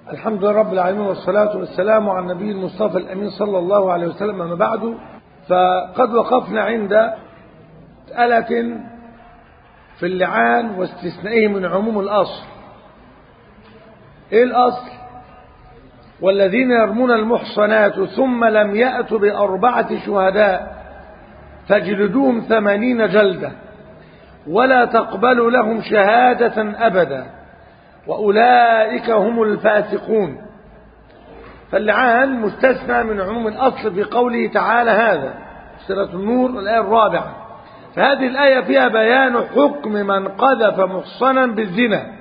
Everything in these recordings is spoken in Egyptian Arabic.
الحمد لله رب العالمين والصلاة والسلام على النبي المصطفى الأمين صلى الله عليه وسلم أما بعد فقد وقفنا عند مسألة في اللعان واستثنائه من عموم الأصل إيه الأصل والذين يرمون المحصنات ثم لم يأتوا بأربعة شهداء فاجلدوهم ثمانين جلدة ولا تقبلوا لهم شهادة أبدا وأولئك هم الفاسقون فاللعان مستثنى من عموم الأصل في قوله تعالى هذا سورة النور الآية الرابعة فهذه الآية فيها بيان حكم من قذف محصنا بالزنا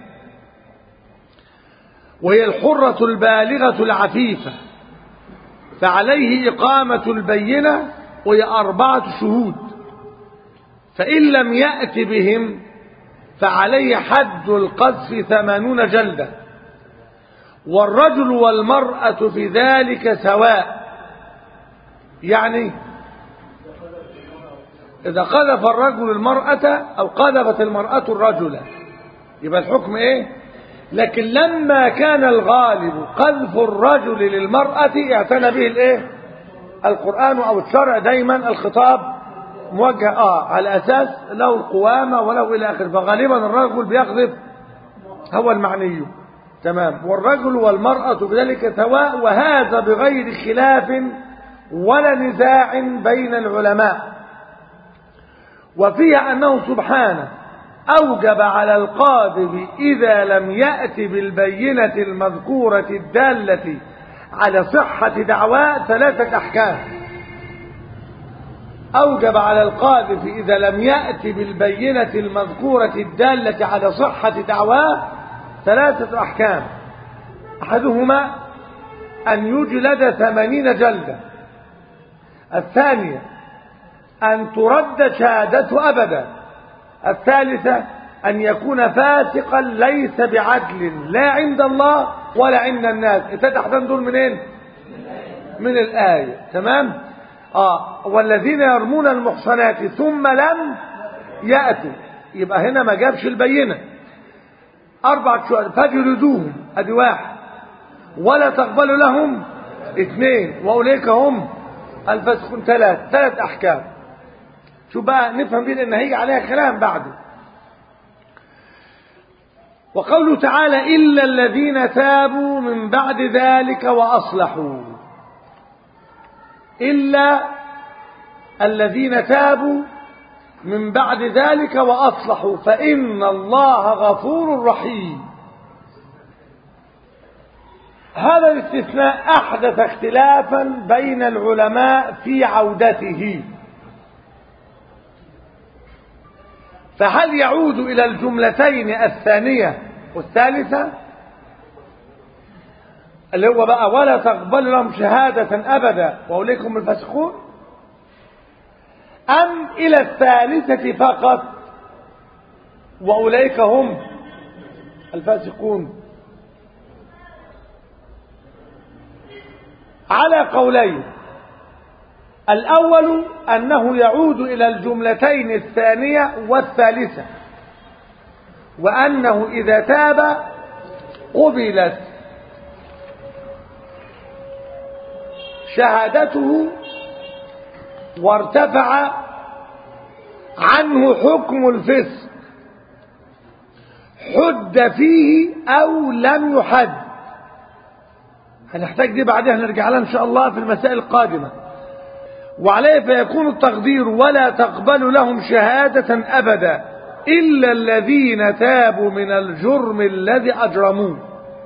وهي الحرة البالغة العفيفة فعليه إقامة البينة وهي أربعة شهود فإن لم يأت بهم فعليه حد القذف ثمانون جلدة والرجل والمرأة في ذلك سواء يعني إذا قذف الرجل المرأة أو قذفت المرأة الرجل يبقى الحكم إيه لكن لما كان الغالب قذف الرجل للمرأة اعتنى به الإيه القرآن أو الشرع دايما الخطاب موجه آه على أساس له القوامة وله إلى آخره فغالبا الرجل بيقذف هو المعني تمام والرجل والمرأة بذلك سواء وهذا بغير خلاف ولا نزاع بين العلماء وفيها أنه سبحانه أوجب على القاذف إذا لم يأت بالبينة المذكورة الدالة على صحة دعواه ثلاثة أحكام أوجب على القاذف إذا لم يأت بالبينة المذكورة الدالة على صحة دعواه ثلاثة أحكام أحدهما أن يجلد ثمانين جلدة الثانية أن ترد شهادته أبدا الثالثة أن يكون فاسقا ليس بعدل لا عند الله ولا عند الناس اتتحدان دول منين من الآية تمام آه والذين يرمون المحصنات ثم لم يأتوا يبقى هنا ما جابش البينة أربعة شهور فجلدوهم أدي واحد ولا تقبلوا لهم اثنين وأولئك هم الفاسقون ثلاث ثلاث أحكام شو بقى نفهم دي لأن هيجي عليها كلام بعده وقوله تعالى إلا الذين تابوا من بعد ذلك وأصلحوا إلا الذين تابوا من بعد ذلك وأصلحوا فإن الله غفور رحيم هذا الاستثناء أحدث اختلافا بين العلماء في عودته فهل يعود إلى الجملتين الثانية والثالثة اللي هو بقى ولا تقبل لهم شهادة أبدا وأولئكم الفاسقون أم إلى الثالثة فقط وأولئك هم الفاسقون على قولين الأول أنه يعود إلى الجملتين الثانية والثالثة وأنه إذا تاب قبلت شهادته وارتفع عنه حكم الفسق حد فيه أو لم يحد هنحتاج دي بعدها نرجع لها إن شاء الله في المسائل القادمة وعليه فيكون التقدير ولا تقبل لهم شهادة أبدا إلا الذين تابوا من الجرم الذي أجرموه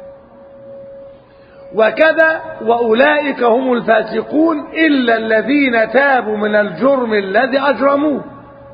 وكذا وأولئك هم الفاسقون إلا الذين تابوا من الجرم الذي أجرموه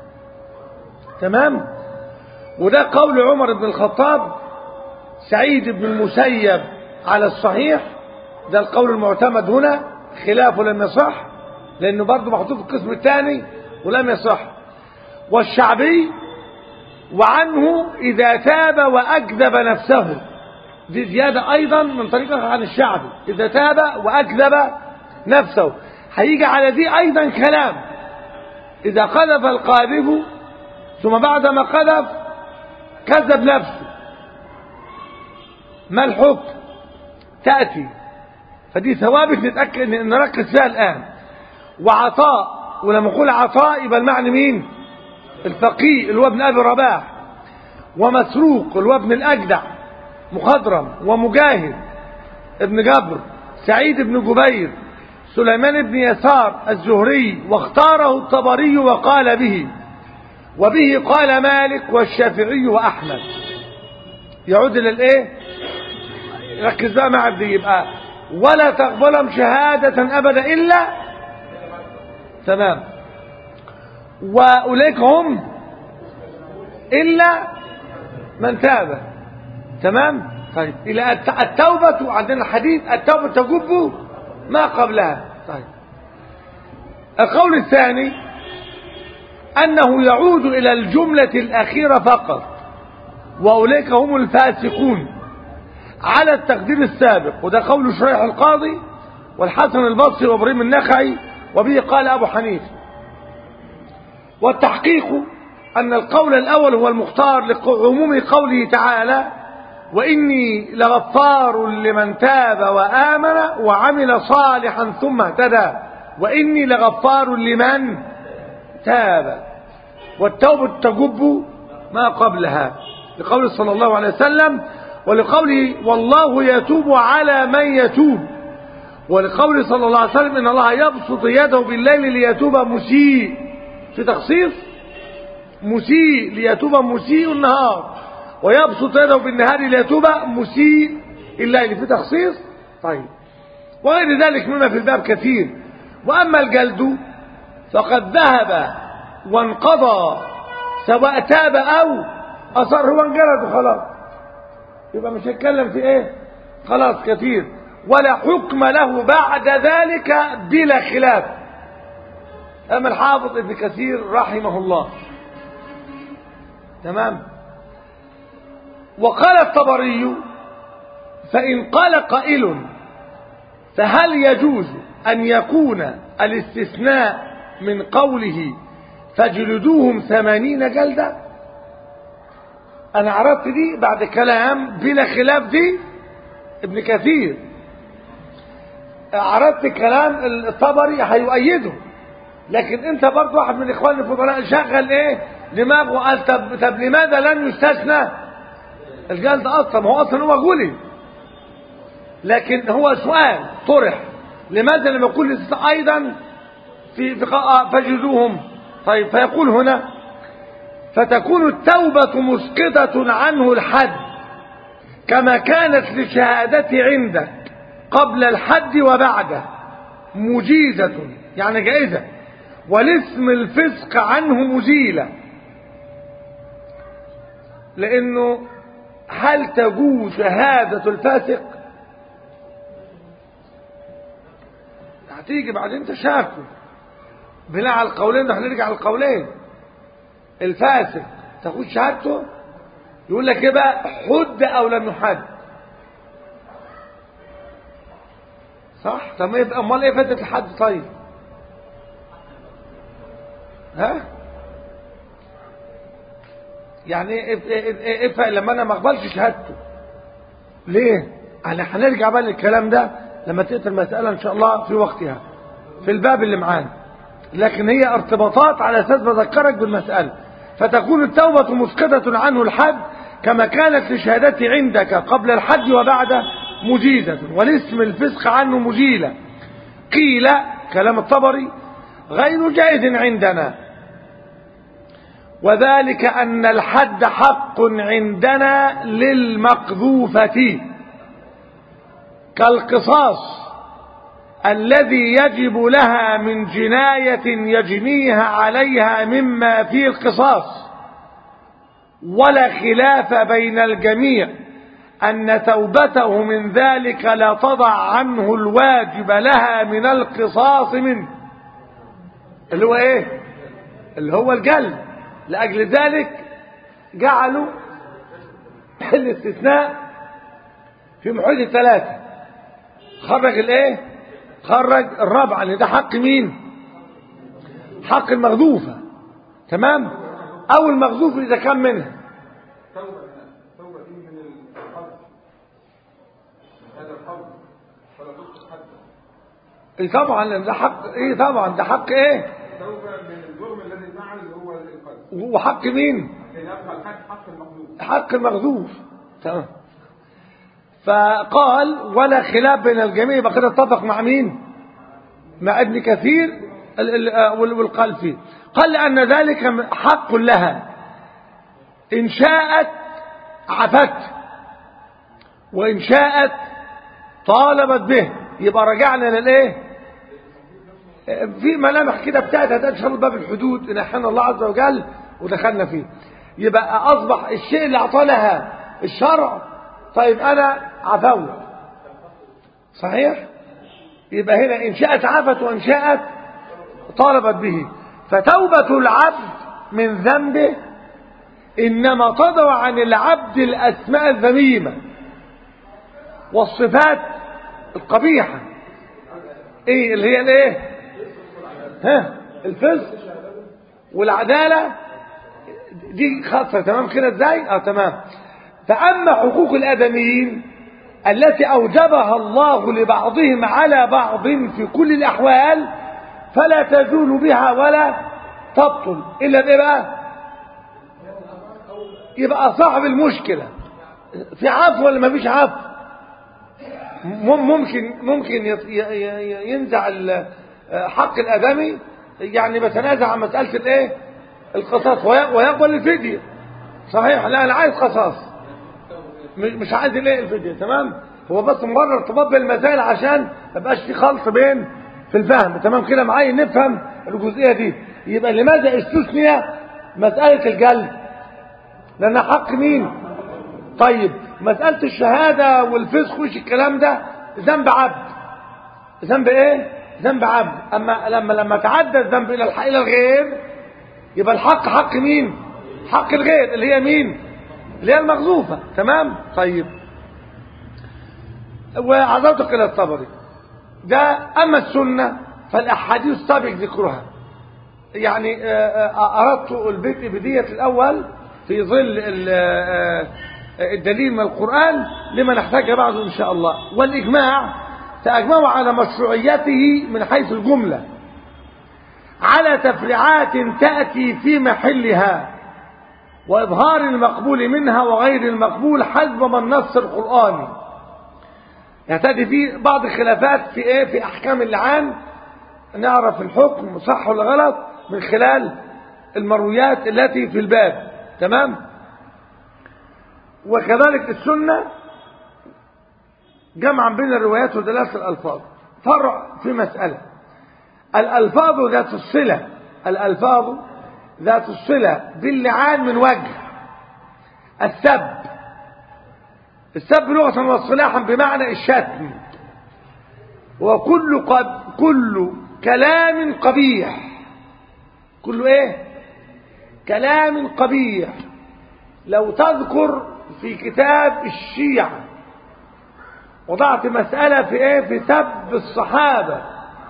تمام وده قول عمر بن الخطاب سعيد بن المسيب على الصحيح ده القول المعتمد هنا خلافه لم يصح لأنه برضه محطوط في القسم الثاني ولم يصح والشعبي وعنه إذا تاب وأكذب نفسه دي زيادة أيضا من طريقة عن الشعبي إذا تاب وأكذب نفسه هيجي على دي أيضا كلام إذا قذف القاذف ثم بعدما قذف كذب نفسه ما الحكم تأتي فدي ثوابت نتأكد نركز فيها الآن وعطاء ولما نقول عطاء يبقى المعنى مين الفقيه اللي هو ابن أبي رباح ومسروق اللي هو ابن الأجدع مخضرم ومجاهد ابن جبر سعيد بن جبير سليمان بن يسار الزهري واختاره الطبري وقال به وبه قال مالك والشافعي وأحمد يعود إلى الإيه ركز بقى مع دي يبقى ولا تقبلهم شهادة أبدا إلا تمام وأولئك هم إلا من تاب تمام طيب إلى التوبة عندنا الحديث التوبة تجب ما قبلها طيب القول الثاني أنه يعود إلى الجملة الأخيرة فقط وأولئك هم الفاسقون على التقدير السابق وده قول شريح القاضي والحسن البصري وابراهيم النخعي وبه قال أبو حنيفه والتحقيق أن القول الأول هو المختار لعموم قوله تعالى وإني لغفار لمن تاب وآمن وعمل صالحا ثم اهتدى وإني لغفار لمن تاب والتوبة تجب ما قبلها لقول صلى الله عليه وسلم ولقوله والله يتوب على من يتوب ولقول صلى الله عليه وسلم إن الله يبسط يده بالليل ليتوب مسيء في تخصيص مسيء ليتوب مسيء النهار ويبسط يده بالنهار ليتوب مسيء الليل في تخصيص طيب وغير ذلك مما في الباب كثير وأما الجلد فقد ذهب وانقضى سواء تاب أو أصر هو انجلد خلاص يبقى مش هيتكلم في ايه خلاص كثير ولا حكم له بعد ذلك بلا خلاف أما الحافظ ابن كثير رحمه الله تمام وقال الطبري فإن قال قائل فهل يجوز أن يكون الاستثناء من قوله فاجلدوهم ثمانين جلدة أنا عرضت دي بعد كلام بلا خلاف دي ابن كثير عرضت كلام الطبري هيؤيده لكن انت برضه واحد من اخواني الفضلاء شغل ايه دماغه قال طب, طب لماذا لن يستثنى الجلد اصلا هو اصلا هو جولي لكن هو سؤال طرح لماذا لم يقول ايضا في فجدوهم طيب فيقول هنا فتكون التوبة مسقطة عنه الحد كما كانت لشهادتي عندك قبل الحد وبعده مجيزة يعني جائزة والاسم الفسق عنه مزيلة لأنه هل تجوز شهادة الفاسق هتيجي بعدين تشاكل بناء على القولين ده هنرجع للقولين الفاسق تاخد شهادته يقول لك ايه بقى حد او لم يحد صح طب ما يبقى امال ايه فاتت الحد طيب ها يعني ايه ايه ايه لما انا ما اقبلش شهادته ليه انا هنرجع بقى للكلام ده لما تقتل المساله ان شاء الله في وقتها في الباب اللي معانا لكن هي ارتباطات على اساس بذكرك بالمساله فتكون التوبه مسقطه عنه الحد كما كانت لشهادتي عندك قبل الحد وبعده مجيزة والاسم الفسق عنه مجيلة قيل كلام الطبري غير جائز عندنا وذلك أن الحد حق عندنا للمقذوفة كالقصاص الذي يجب لها من جناية يجنيها عليها مما فيه القصاص ولا خلاف بين الجميع أن توبته من ذلك لا تضع عنه الواجب لها من القصاص منه اللي هو ايه اللي هو الجلد لأجل ذلك جعلوا الاستثناء في محيط الثلاثة خرج الايه خرج الرابعة اللي ده حق مين حق المغذوفة تمام او المغذوف اذا كان منها فرض فلا تسقط حدا إيه طبعا ده حق ايه طبعا ده حق ايه توبة من الجرم الذي فعل اللي هو القتل وحق مين خلاف الحق حق المخلوق حق المغذوف تمام فقال ولا خلاف بين الجميع يبقى كده اتفق مع مين مع ابن كثير ال- ال- آه، وال- والقلفي قال لأن ذلك حق لها إن شاءت عفت وإن شاءت طالبت به يبقى رجعنا للإيه في ملامح كده بتاعت هتشغل باب الحدود إن أحيانا الله عز وجل ودخلنا فيه يبقى أصبح الشيء اللي أعطاه لها الشرع طيب أنا عفوت صحيح يبقى هنا إن شاءت عفت وإن شاءت طالبت به فتوبة العبد من ذنبه إنما تضع عن العبد الأسماء الذميمة والصفات القبيحة إيه اللي هي الإيه ها الفسق والعدالة دي خاصة تمام كده ازاي اه تمام فأما حقوق الآدميين التي أوجبها الله لبعضهم على بعض في كل الأحوال فلا تزول بها ولا تبطل إلا بإيه بقى يبقى صاحب المشكلة في عفو ولا ما فيش عفو مم- ممكن ممكن يت- ي- ي- ينزع ال- حق الآدمي يعني بتنازع عن مسألة الايه القصاص وي- ويقبل الفدية صحيح لا انا عايز قصاص م- مش عايز الايه الفدية تمام هو بس مجرد ارتباط بالمسائل عشان ما يبقاش في خلط بين في الفهم تمام كده معايا نفهم الجزئية دي يبقى لماذا استثني مسألة الجلد لأن حق مين طيب مسألة الشهادة والفسق وش الكلام ده ذنب عبد ذنب ايه ذنب عبد اما لما لما تعدى الذنب الى الحق الى الغير يبقى الحق حق مين حق الغير اللي هي مين اللي هي المغزوفة تمام طيب وعزوتك الى الطبري ده اما السنة فالاحاديث سابق ذكرها يعني آه، آه، اردت البيت بدية الاول في ظل ال- آه، آه، الدليل من القرآن لما نحتاج بعده ان شاء الله والاجماع تأجمعوا على مشروعيته من حيث الجملة على تفريعات تأتي في محلها وإظهار المقبول منها وغير المقبول حسب ما النص القرآني يعتدي فيه بعض الخلافات في ايه في احكام اللعان نعرف الحكم صح ولا غلط من خلال المرويات التي في الباب تمام وكذلك السنة جمعا بين الروايات ودلالة الألفاظ فرع في مسألة الألفاظ ذات الصلة الألفاظ ذات الصلة باللعان من وجه السب السب لغة واصطلاحا بمعنى الشتم وكل قب كل كلام قبيح كل ايه كلام قبيح لو تذكر في كتاب الشيعة وضعت مسألة في ايه في سب الصحابة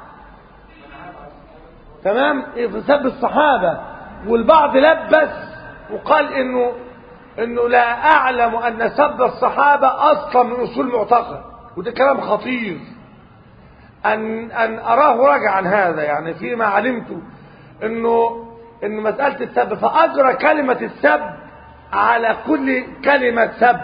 تمام إيه في سب الصحابة والبعض لبس وقال انه انه لا اعلم ان سب الصحابة اصلا من اصول معتقد وده كلام خطير ان ان اراه رجع عن هذا يعني فيما علمت انه ان مسألة السب فاجرى كلمة السب على كل كلمة سب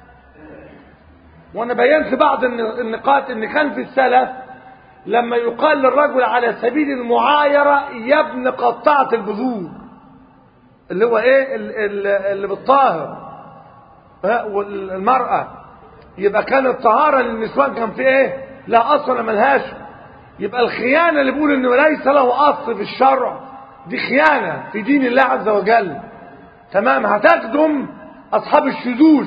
وانا بينت بعض النقاط ان كان في السلف لما يقال للرجل على سبيل المعايرة يا ابن قطعة البذور اللي هو ايه ال- ال- اللي بالطاهر ها، والمرأة يبقى كان الطهارة للنسوان كان في ايه لا اصل ملهاش يبقى الخيانة اللي بيقول انه ليس له اصل في الشرع دي خيانة في دين الله عز وجل تمام هتخدم اصحاب الشذوذ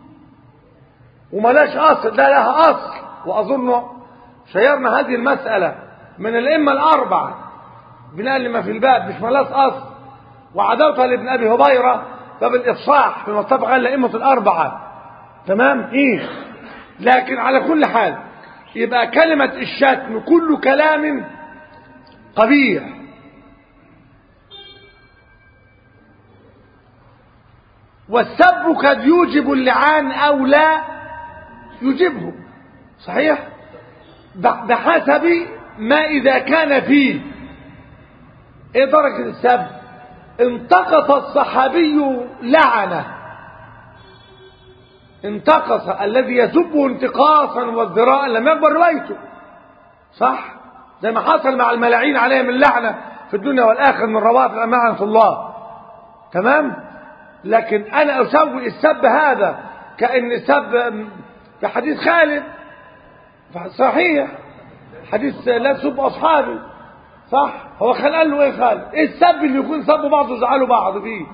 وملاش اصل ده لها اصل واظن شيرنا هذه المسألة من الائمة الاربعة بناء لما في الباب مش ملاش اصل وعدوتها لابن ابي هبيرة باب الافصاح فيما اتفق على الائمة الاربعة تمام ايه لكن على كل حال يبقى كلمة الشتم كل كلام قبيح والسب قد يوجب اللعان او لا يجبه صحيح ب- بحسب ما إذا كان فيه ايه درجة السب انتقص الصحابي لعنة انتقص الذي يسبه انتقاصا وازدراء لم يكبر روايته صح زي ما حصل مع الملاعين عليهم اللعنة في الدنيا والآخر من روافض لعنة الله تمام لكن أنا أسوي السب هذا كأن سب في حديث خالد صحيح حديث لا تسب أصحابي صح هو خال قال له ايه خالد ايه السب اللي يكون سبوا بعض وزعلوا بعض فيه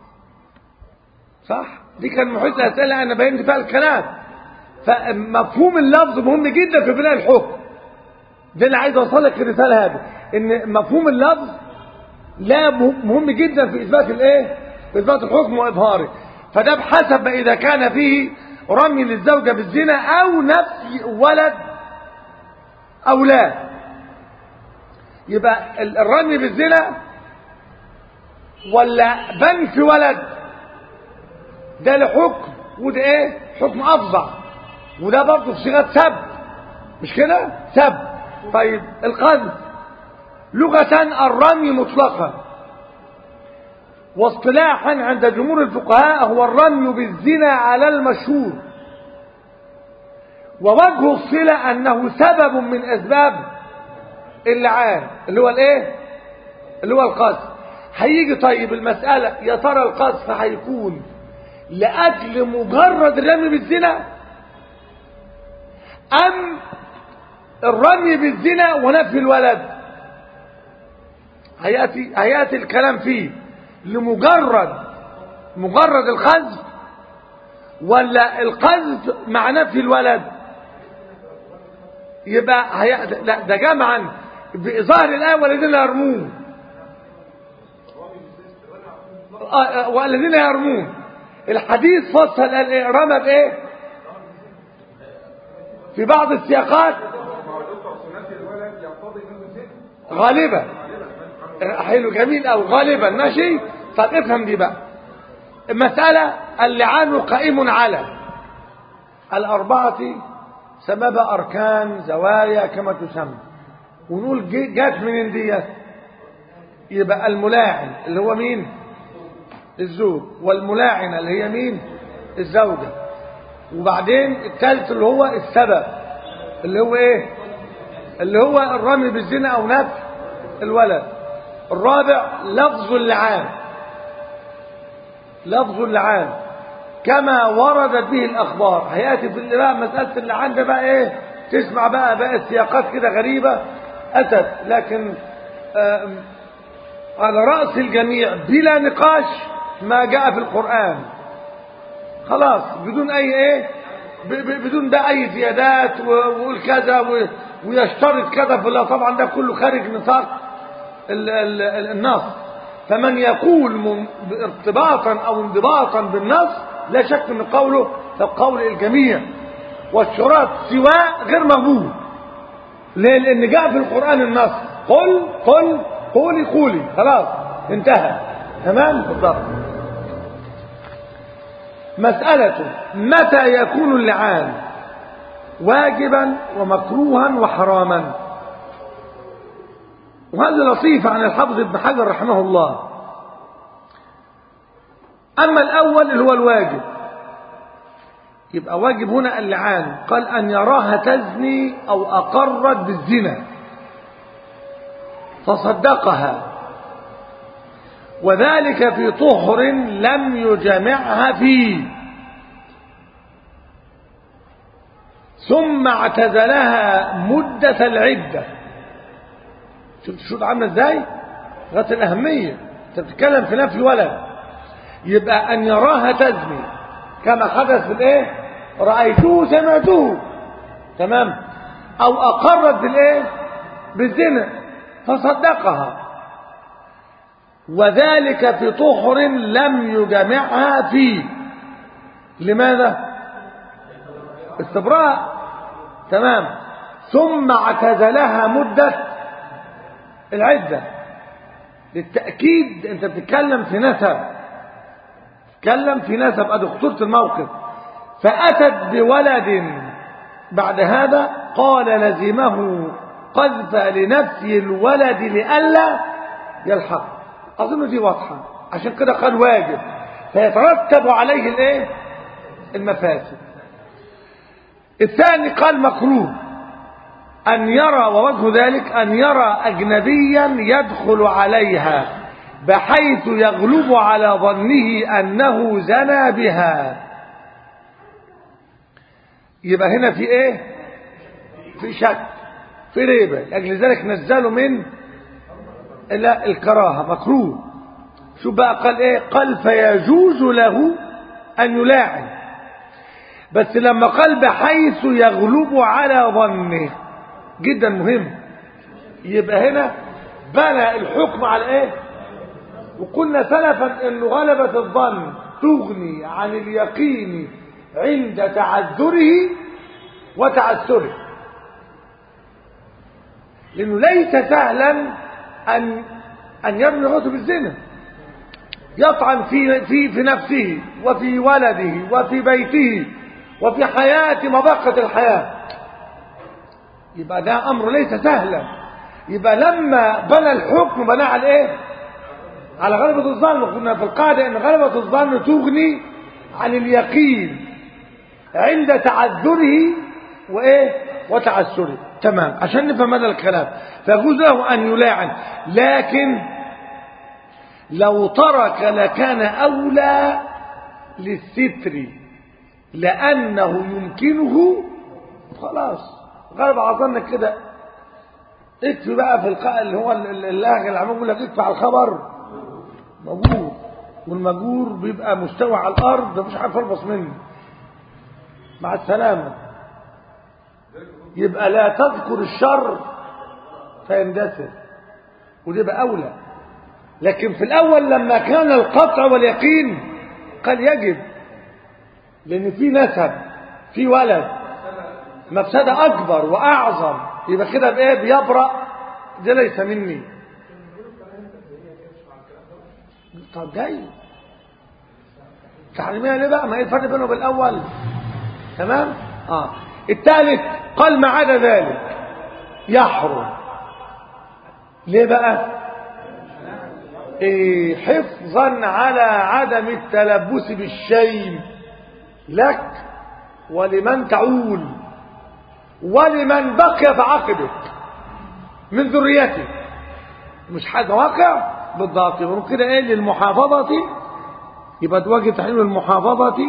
صح دي كان محيط الاسئله انا بينت فيها الكلام فمفهوم اللفظ مهم جدا في بناء الحكم ده اللي عايز اوصل لك الرساله هذه ان مفهوم اللفظ لا مهم جدا في اثبات الايه في اثبات الحكم واظهاره فده بحسب ما اذا كان فيه رمي للزوجه بالزنا او نفي ولد او لا يبقى الرمي بالزنا ولا بنف ولد ده له حكم وده ايه حكم افظع وده برضه في صيغه سب مش كده سب طيب القذف لغة الرمي مطلقا واصطلاحا عند جمهور الفقهاء هو الرمي بالزنا على المشهور ووجه الصلة أنه سبب من أسباب اللعان اللي هو الايه اللي هو القذف هيجي طيب المسألة يا ترى القذف هيكون لأجل مجرد الرمي بالزنا أم الرمي بالزنا ونفي الولد هيأتي, هيأتي الكلام فيه لمجرد مجرد القذف ولا القذف مع نفي الولد يبقى هي... لا ده جمعا بإظهار الآية والذين يرمون آه والذين يرمون الحديث فصل قال ايه رمى بايه في بعض السياقات غالبا حلو جميل او غالبا ماشي طب افهم دي بقى المسألة اللعان قائم على الأربعة سبب أركان زوايا كما تسمى ونقول جات من ديت يبقى الملاعن اللي هو مين الزوج والملاعنة اللي هي مين الزوجة وبعدين الثالث اللي هو السبب اللي هو ايه اللي هو الرمي بالزنا او نفي الولد الرابع لفظ اللعان لفظ اللعان كما وردت به الاخبار هياتي في اللي بقى مساله اللعان ده بقى ايه تسمع بقى بقى سياقات كده غريبه اتت لكن على راس الجميع بلا نقاش ما جاء في القران خلاص بدون اي ايه بدون ده اي زيادات ويقول كذا ويشترط كذا فلا طبعا ده كله خارج نطاق النص فمن يقول ارتباطا او انضباطا بالنص لا شك ان قوله قول الجميع والشراط سواء غير مقبول ليه لان جاء في القران النص قل قل قولي قولي خلاص انتهى تمام بالضبط مسألة متى يكون اللعان واجبا ومكروها وحراما وهذا لطيف عن الحافظ ابن حجر رحمه الله أما الأول اللي هو الواجب يبقى واجب هنا اللعان قال أن يراها تزني أو أقرت بالزنا فصدقها وذلك في طهر لم يجمعها فيه ثم اعتزلها مدة العدة شفت شوط عامله ازاي غايه الاهميه انت بتتكلم في نفي ولد يبقى ان يراها تزني كما حدث في الايه رايته سمعته تمام او اقرت بالايه بالزنا فصدقها وذلك في طهر لم يجمعها فيه لماذا استبراء تمام ثم اعتزلها مده العدة للتأكيد انت بتتكلم في نسب تتكلم في نسب ادي خطورة الموقف فأتت بولد بعد هذا قال لزمه قذف لنفي الولد لئلا يلحق أظن دي واضحة عشان كده قال واجب فيترتب عليه الايه المفاسد الثاني قال مكروه أن يرى ووجه ذلك أن يرى أجنبيا يدخل عليها بحيث يغلب على ظنه أنه زنى بها يبقى هنا في ايه في شك في ريبة لأجل ذلك نزلوا من لا الكراهة مكروه شو بقى قال ايه قال فيجوز له أن يلاعن بس لما قال بحيث يغلب على ظنه جدا مهم يبقى هنا بنى الحكم على ايه وقلنا سلفا ان غلبة الظن تغني عن اليقين عند تعذره وتعسره لانه ليس سهلا ان ان يبني غضب الزنا يطعن في في في نفسه وفي ولده وفي بيته وفي حياة مبقة الحياة يبقى ده امر ليس سهلا يبقى لما بنى الحكم بنى على ايه على غلبة الظن قلنا في القاعدة ان غلبة الظن تغني عن اليقين عند تعذره وايه وتعسره تمام عشان نفهم هذا الكلام فيجوز له ان يلاعن لكن لو ترك لكان اولى للستر لانه يمكنه خلاص غلب على ظنك كده اكفي بقى في القاء اللي هو اللهجه اللي عمال يقول لك اكفي على الخبر موجود والمجور بيبقى مستوى على الارض مفيش حاجه تربص منه مع السلامه يبقى لا تذكر الشر فيندثر وده يبقى اولى لكن في الاول لما كان القطع واليقين قال يجب لان في نسب في ولد مفسده اكبر واعظم يبقى كده بايه بيبرأ ده ليس مني طب جاي تعلميها ليه بقى ما ايه الفرق بينه وبين الاول تمام اه الثالث قال ما عدا ذلك يحرم ليه بقى إيه حفظا على عدم التلبس بالشيء لك ولمن تعول ولمن بقي بعقبك من ذريتك مش حاجه واقع بالضبط يبقى كده ايه للمحافظه يبقى تواجه تحريم المحافظه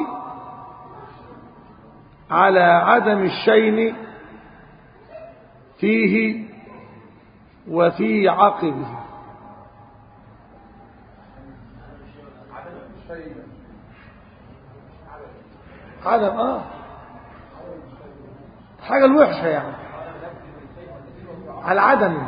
على عدم الشين فيه وفي عقبه عدم اه حاجة الوحشة يعني على عدم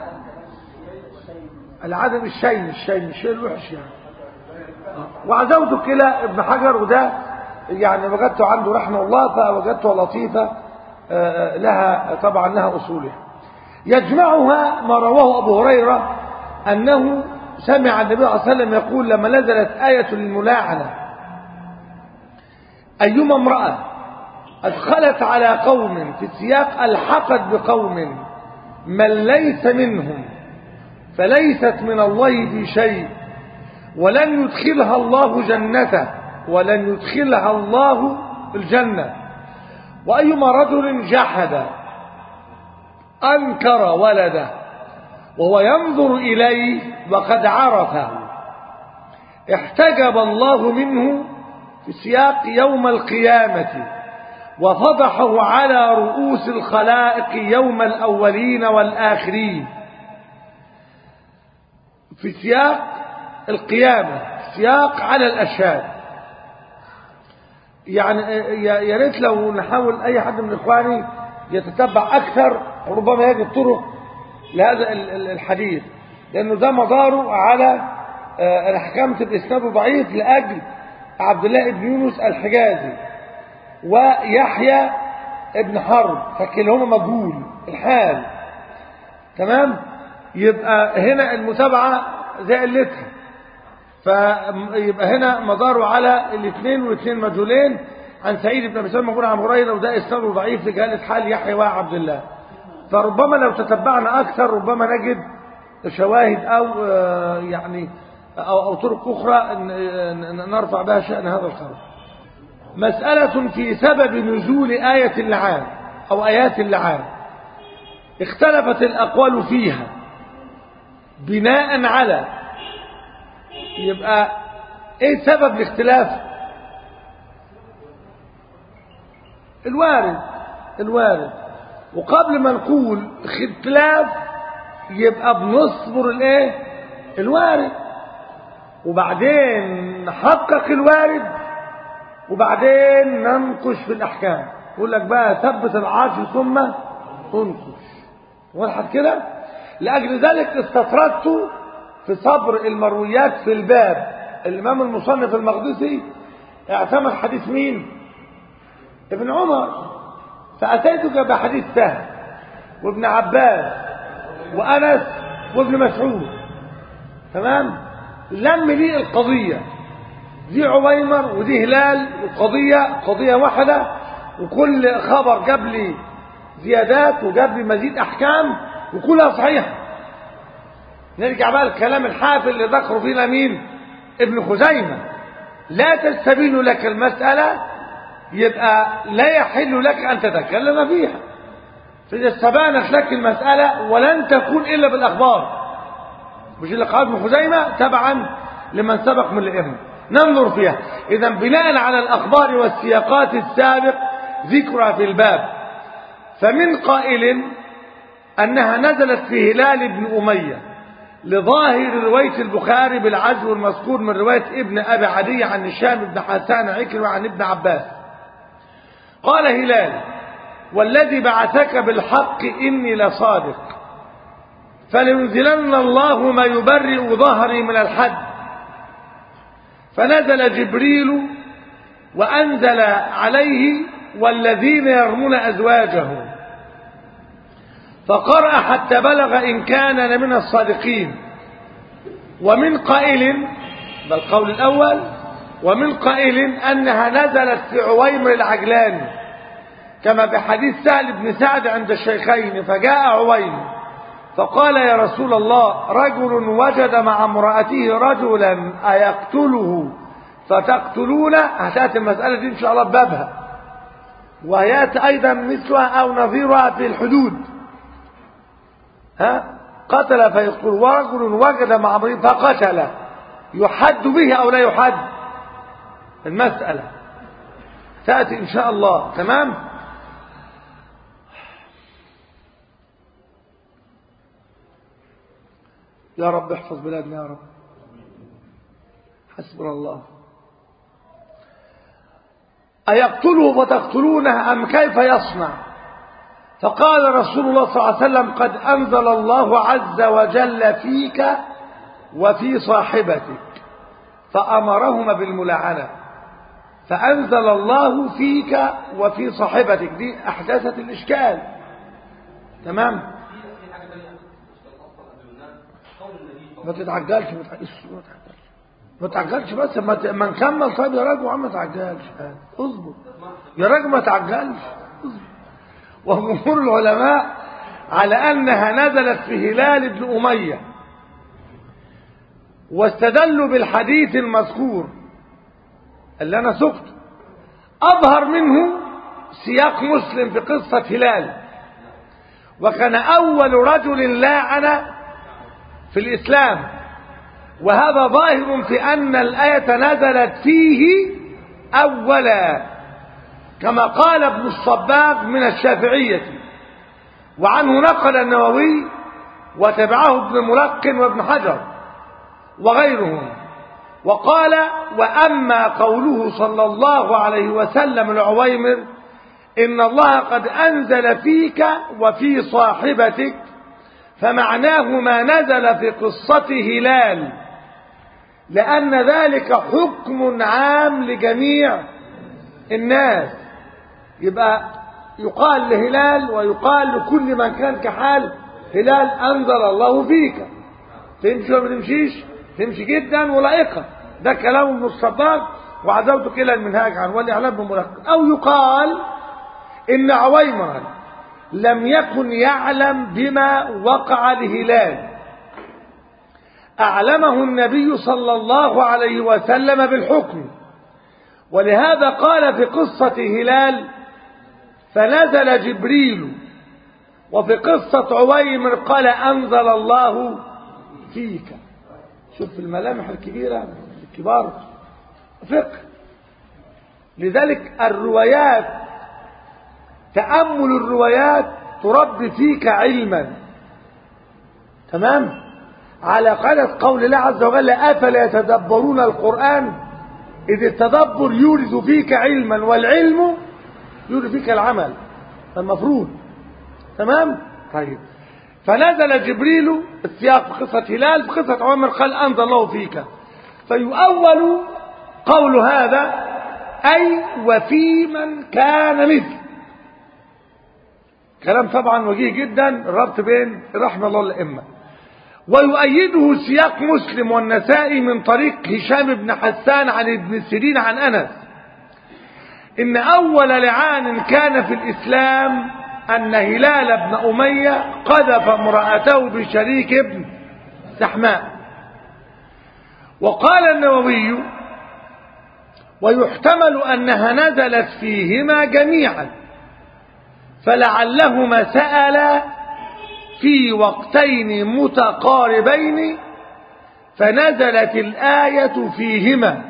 العدم الشيء الشيء الشيء الوحش يعني وعزوت كلا ابن حجر وده يعني وجدته عنده رحمه الله فوجدته لطيفة لها طبعا لها أصولها يجمعها ما رواه أبو هريرة أنه سمع النبي صلى الله عليه وسلم يقول لما نزلت آية الملاعنة أيما امرأة أدخلت على قوم في السياق ألحقت بقوم من ليس منهم فليست من الله في شيء ولن يدخلها الله جنته ولن يدخلها الله الجنة وأيما رجل جحد أنكر ولده وهو ينظر إليه وقد عرفه احتجب الله منه في سياق يوم القيامة وفضحه على رؤوس الخلائق يوم الأولين والآخرين في سياق القيامة سياق على الأشهاد يعني يا ريت لو نحاول أي حد من إخواني يتتبع أكثر ربما يجد طرق لهذا الحديث لأنه ده مداره على أنا حكمت بإسناده ضعيف لأجل عبد الله بن يونس الحجازي ويحيى ابن حرب فكلهما مجهول الحال تمام يبقى هنا المتابعة زي قلتها فيبقى هنا مداره على الاثنين والاثنين مجهولين عن سعيد بن ابي سلمة يقول عن هريره وده اسناده ضعيف لجهاله حال يحيى وعبد الله فربما لو تتبعنا اكثر ربما نجد شواهد او آه، يعني او او طرق اخرى ن- ن- نرفع بها شان هذا الخبر مساله في سبب نزول ايه اللعان او ايات اللعان اختلفت الاقوال فيها بناء على يبقى ايه سبب الاختلاف الوارد الوارد وقبل ما نقول اختلاف يبقى بنصبر الايه الوارد وبعدين نحقق الوارد وبعدين ننقش في الاحكام يقول لك بقى ثبت العرش ثم انقش واضح كده لاجل ذلك استطردت في صبر المرويات في الباب الامام المصنف المقدسي اعتمد حديث مين ابن عمر فأتيتك بحديث سهل وابن عباس وأنس وابن مسعود تمام لم لي القضية دي عويمر ودي هلال القضية قضية واحدة وكل خبر جاب لي زيادات وجاب لي مزيد أحكام وكلها صحيحة نرجع بقى الكلام الحافل اللي ذكره فينا مين ابن خزيمة لا تستبين لك المسألة يبقى لا يحل لك أن تتكلم فيها فإذا استبانت لك المسألة ولن تكون إلا بالأخبار مش اللي قال ابن خزيمة تبعا لمن سبق من الإمام ننظر فيها إذا بناء على الأخبار والسياقات السابق ذكرها في الباب فمن قائل أنها نزلت في هلال بن أمية لظاهر رواية البخاري بالعزو المذكور من رواية ابن أبي عدي عن هشام بن حسان عكرمة عن ابن عباس قال هلال والذي بعثك بالحق إني لصادق فلينزلن الله ما يبرئ ظهري من الحد فنزل جبريل وأنزل عليه والذين يرمون أزواجهم فقرأ حتى بلغ إن كان من الصادقين ومن قائل ده القول الأول ومن قائل أنها نزلت في عويمر العجلاني كما بحديث سهل بن سعد عند الشيخين فجاء عويمر فقال يا رسول الله رجل وجد مع امرأته رجلا أيقتله فتقتلونه هتأتي المسألة دي إن شاء الله ببابها ويأتي أيضا مثلها أو نظيرها في الحدود ها قتل فيقتل ورجل وجد مع امرأته فقتل يحد به أو لا يحد المسألة تأتي إن شاء الله تمام يا رب احفظ بلادنا يا رب حسبنا الله أيقتله فتقتلونه أم كيف يصنع فقال رسول الله صلى الله عليه وسلم قد أنزل الله عز وجل فيك وفي صاحبتك فأمرهما بالملاعنة فأنزل الله فيك وفي صاحبتك دي أحداثت الإشكال تمام ما تتعجلش ما تتعجلش ما تتعجلش بس ما ت- ما نكمل طيب يا راجل وعم ما تعجلش اصبر يا راجل ما تعجلش اصبر وجمهور العلماء على أنها نزلت في هلال بن أمية واستدلوا بالحديث المذكور اللي أنا سقته أظهر منه سياق مسلم في قصة هلال وكان أول رجل لاعن في الإسلام وهذا ظاهر في أن الآية نزلت فيه أولا كما قال ابن الصباغ من الشافعية وعنه نقل النووي وتبعه ابن ملقن وابن حجر وغيرهم وقال وأما قوله صلى الله عليه وسلم العويمر إن الله قد أنزل فيك وفي صاحبتك فمعناه ما نزل في قصة هلال لأن ذلك حكم عام لجميع الناس يبقى يقال لهلال ويقال لكل من كان كحال هلال أنزل الله فيك تمشي ولا ما تمشيش تمشي جدا ولائقة ده كلام ابن الصباغ وعزوتك إلى المنهاج عن والإعلام بملقب أو يقال إن عويمرا لم يكن يعلم بما وقع لهلال أعلمه النبي صلى الله عليه وسلم بالحكم ولهذا قال في قصة هلال فنزل جبريل وفي قصة عويمر قال أنزل الله فيك شوف الملامح الكبيرة الكبار فقه لذلك الروايات تأمل الروايات تربي فيك علما تمام على قالت قول الله عز وجل أفلا يتدبرون القرآن إذ التدبر يورث فيك علما والعلم يورث فيك العمل المفروض تمام طيب فنزل جبريل السياق في قصة هلال في قصة عمر قال أنزل الله فيك فيؤول قول هذا أي وفي من كان مثل كلام طبعا وجيه جدا الربط بين رحمة الله الأئمة ويؤيده سياق مسلم والنسائي من طريق هشام بن حسان عن ابن سيرين عن أنس إن أول لعان كان في الإسلام أن هلال بن أمية قذف امرأته بشريك ابن سحماء وقال النووي ويحتمل أنها نزلت فيهما جميعا فلعلهما سألا في وقتين متقاربين فنزلت الآية فيهما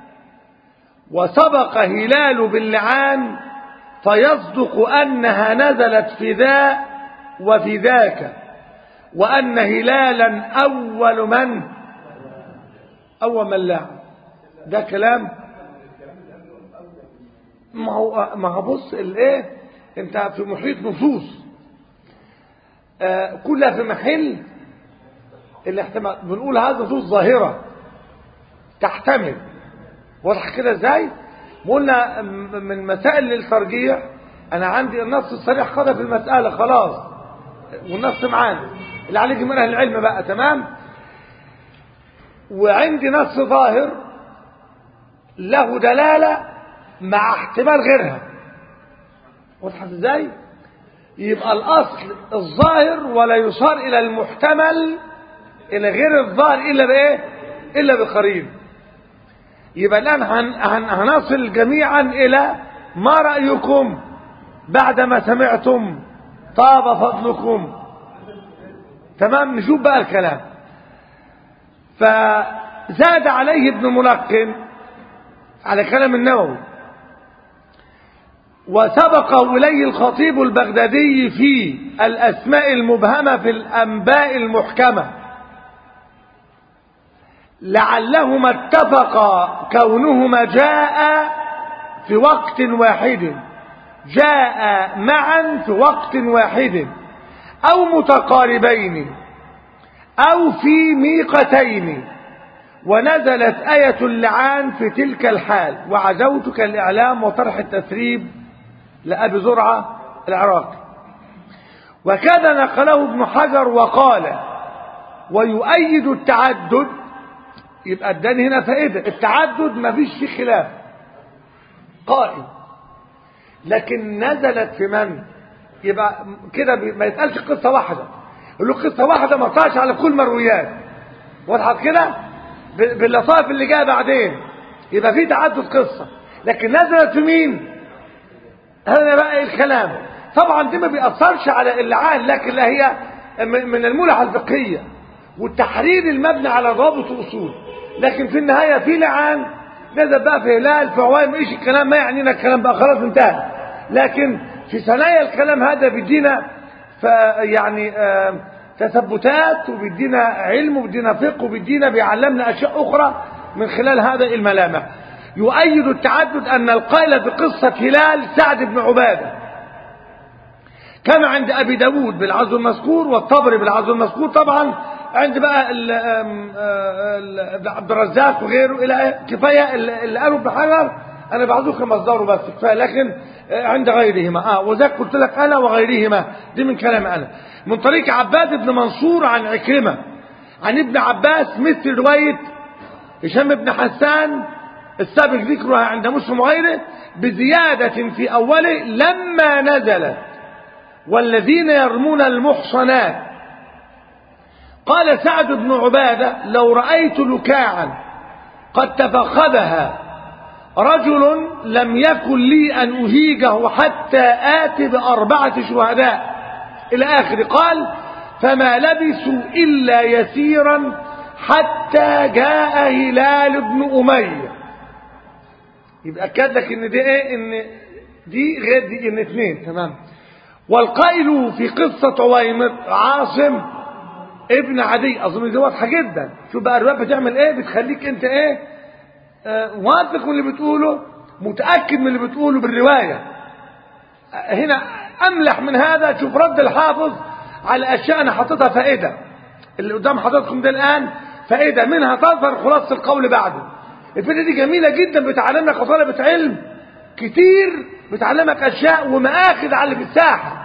وسبق هلال باللعان فيصدق أنها نزلت في ذا وفي ذاك وأن هلالا أول من أول من لعن ده كلام ما هو ما هو بص الايه انت في محيط نصوص آه كلها في محل الاحتمال بنقول هذا نصوص ظاهره تحتمل واضح كده ازاي قلنا من مسائل الترجيح انا عندي النص الصريح خدها في المساله خلاص والنص معانا اللي عليك من اهل العلم بقى تمام وعندي نص ظاهر له دلاله مع احتمال غيرها واضح ازاي يبقى الاصل الظاهر ولا يصار الى المحتمل الى غير الظاهر الا بايه الا بقرين يبقى الان هن هن هنصل جميعا الى ما رايكم بعدما سمعتم طاب فضلكم تمام نشوف بقى الكلام فزاد عليه ابن ملقن على كلام النووي وسبقه إليه الخطيب البغدادي في الأسماء المبهمة في الأنباء المحكمة لعلهما اتفقا كونهما جاء في وقت واحد جاء معا في وقت واحد أو متقاربين أو في ميقتين ونزلت آية اللعان في تلك الحال وعزوتك الإعلام وطرح التثريب لأبي زرعة العراقي وكذا نقله ابن حجر وقال ويؤيد التعدد يبقى اداني هنا فائدة التعدد ما فيش فيه خلاف قائم لكن نزلت في من يبقى كده ما يتقالش قصة واحدة يقول له قصة واحدة ما طلعش على كل مرويات وضحت كده باللطائف اللي جايه بعدين يبقى في تعدد قصة لكن نزلت في مين هذا بقى الكلام طبعا دي ما بيأثرش على اللعان لكن لا هي من الملح الفقهية والتحرير المبني على ضابط وأصول لكن في النهاية في لعان نزل بقى في هلال في عوام ايش الكلام ما يعنينا الكلام بقى خلاص انتهى لكن في ثنايا الكلام هذا بيدينا يعني آه تثبتات وبيدينا علم وبيدينا فقه وبيدينا بيعلمنا اشياء اخرى من خلال هذا الملامح يؤيد التعدد ان القائل بقصة هلال سعد بن عبادة كما عند ابي داود بالعزو المذكور والطبري بالعزو المذكور طبعا عند بقى ال ال عبد الرزاق وغيره الى كفايه اللي قالوا ابن حجر انا بعذوك مصدره بس كفايه لكن عند غيرهما اه وذاك قلت لك انا وغيرهما دي من كلام انا من طريق عباد بن منصور عن عكرمه عن ابن عباس مثل روايه هشام بن حسان السابق ذكرها عند مسلم وغيره بزيادة في أوله لما نزلت والذين يرمون المحصنات قال سعد بن عبادة لو رأيت لكاعا قد تفخذها رجل لم يكن لي أن أهيجه حتى آتي بأربعة شهداء إلى آخر قال فما لبثوا إلا يسيرا حتى جاء هلال بن أمية يبقى أكد لك إن دي إيه إن دي غير دي إن اثنين تمام والقائل في قصة عويمر عاصم ابن عدي أظن دي واضحة جدا شوف بقى الرواية بتعمل إيه بتخليك أنت إيه آه واثق من اللي بتقوله متأكد من اللي بتقوله بالرواية آه هنا أملح من هذا شوف رد الحافظ على أشياء أنا حاططها فائدة اللي قدام حضراتكم ده الآن فائدة منها تظهر خلاصة القول بعده الفائدة دي جميلة جدا بتعلمنا كطلبة علم كتير بتعلمك أشياء ومآخذ على اللي في الساحة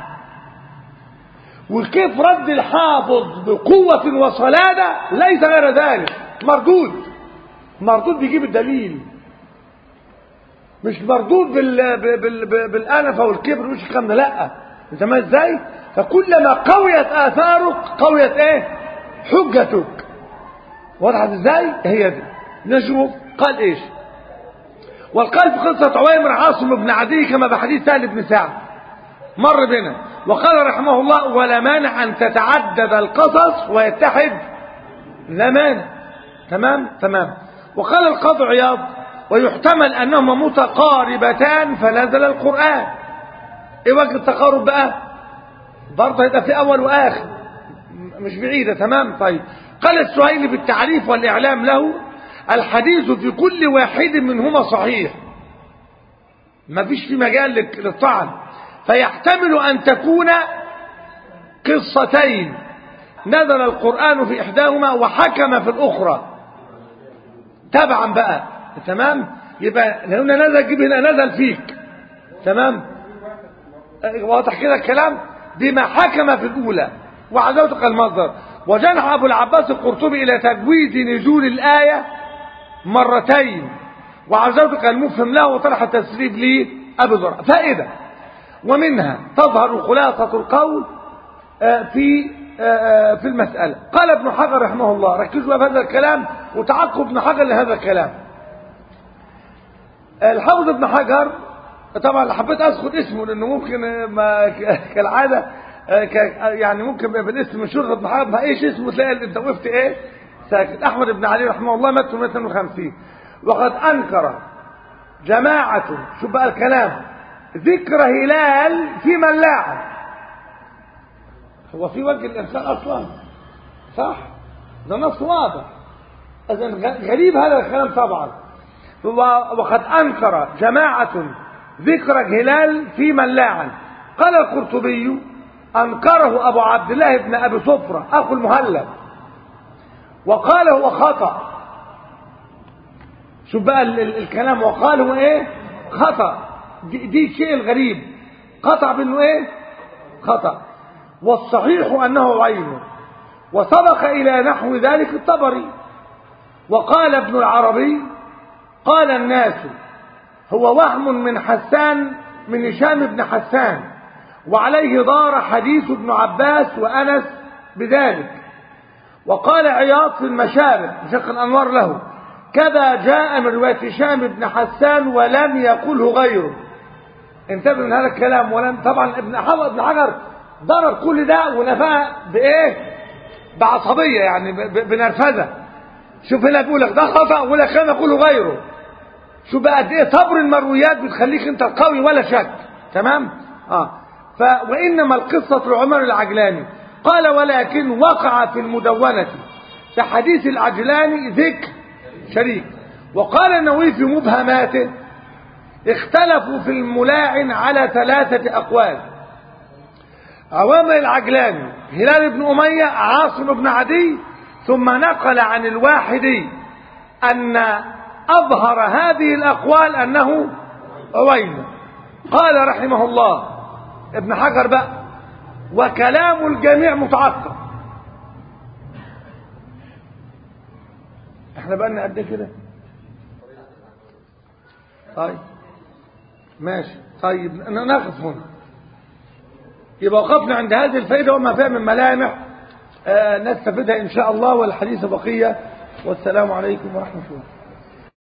وكيف رد الحافظ بقوة وصلادة ليس غير ذلك مردود مردود بيجيب الدليل مش مردود بال... بال... بال... بالأنفة والكبر مش الكلام ده لا انت ما ازاي فكلما قويت آثارك قويت ايه حجتك وضحت ازاي هي دي نشوف قال ايش والقال في قصة عويمر عاصم بن عدي كما بحديث سهل بن سعد مر بنا وقال رحمه الله ولا مانع أن تتعدد القصص ويتحد لا مانع تمام تمام وقال القاضي عياض ويحتمل أنهما متقاربتان فنزل القرآن ايه وجه التقارب بقى برضه يبقى في أول وآخر مش بعيدة تمام طيب قال السهيلي بالتعريف والإعلام له الحديث في كل واحد منهما صحيح ما فيش في مجال للطعن فيحتمل أن تكون قصتين نزل القرآن في إحداهما وحكم في الأخرى تبعا بقى تمام يبقى هنا نزل جيب هنا نزل فيك تمام واضح كده الكلام بما حكم في الأولى وعزوتك المصدر وجنح أبو العباس القرطبي إلى تجويد نزول الآية مرتين وعزوتك المفهم له وطرح التسريب لي أبو ذر فائدة ومنها تظهر خلاصة القول في في المسألة قال ابن حجر رحمه الله ركزوا في هذا الكلام وتعقب ابن حجر لهذا الكلام الحافظ ابن حجر طبعا حبيت اذكر اسمه لانه ممكن ما كالعاده يعني ممكن بالاسم من شغل ابن حجر ما ايش اسمه تلاقي انت وقفت ايه ساكت احمد بن علي رحمه الله مات 152 وقد انكر جماعه شوف بقى الكلام ذكر هلال في من لاعب هو في وجه الإنسان أصلا صح ده نص واضح إذا غريب هذا الكلام طبعا وقد أنكر جماعة ذكر هلال في من لاعن قال القرطبي أنكره أبو عبد الله بن أبي صفرة أخو المهلب وقال هو خطأ شوف بقى ال ال الكلام وقال هو ايه خطأ دي, دي الشيء الغريب قطع بانه ايه خطأ والصحيح أنه عين وسبق إلى نحو ذلك الطبري وقال ابن العربي قال الناس هو وهم من حسان من هشام بن حسان وعليه دار حديث ابن عباس وأنس بذلك وقال عياض في المشارق بشق الأنوار له كذا جاء من رواية هشام بن حسان ولم يقله غيره انتبه من هذا الكلام ولم طبعا ابن حجر ابن حجر ضرب كل ده ونفاه بايه بعصبيه يعني بنرفزه شوف هنا بيقول لك ده خطا ولا كان يقوله غيره شوف بقى قد ايه صبر المرويات بتخليك انت قوي ولا شك تمام اه ف وانما القصه لعمر العجلاني قال ولكن وقع في المدونه في حديث العجلاني ذكر شريك وقال النووي في مبهماته اختلفوا في الملاعن على ثلاثه اقوال عوامل العجلاني هلال بن أمية عاصم بن عدي ثم نقل عن الواحدي أن أظهر هذه الأقوال أنه عويمة قال رحمه الله ابن حجر بقى وكلام الجميع متعقب احنا بقى لنا قد كده طيب ماشي طيب ن- نقف هنا يبقى وقفنا عند هذه الفائدة وما فيها من ملامح آه نستفيدها إن شاء الله والحديث بقية والسلام عليكم ورحمة الله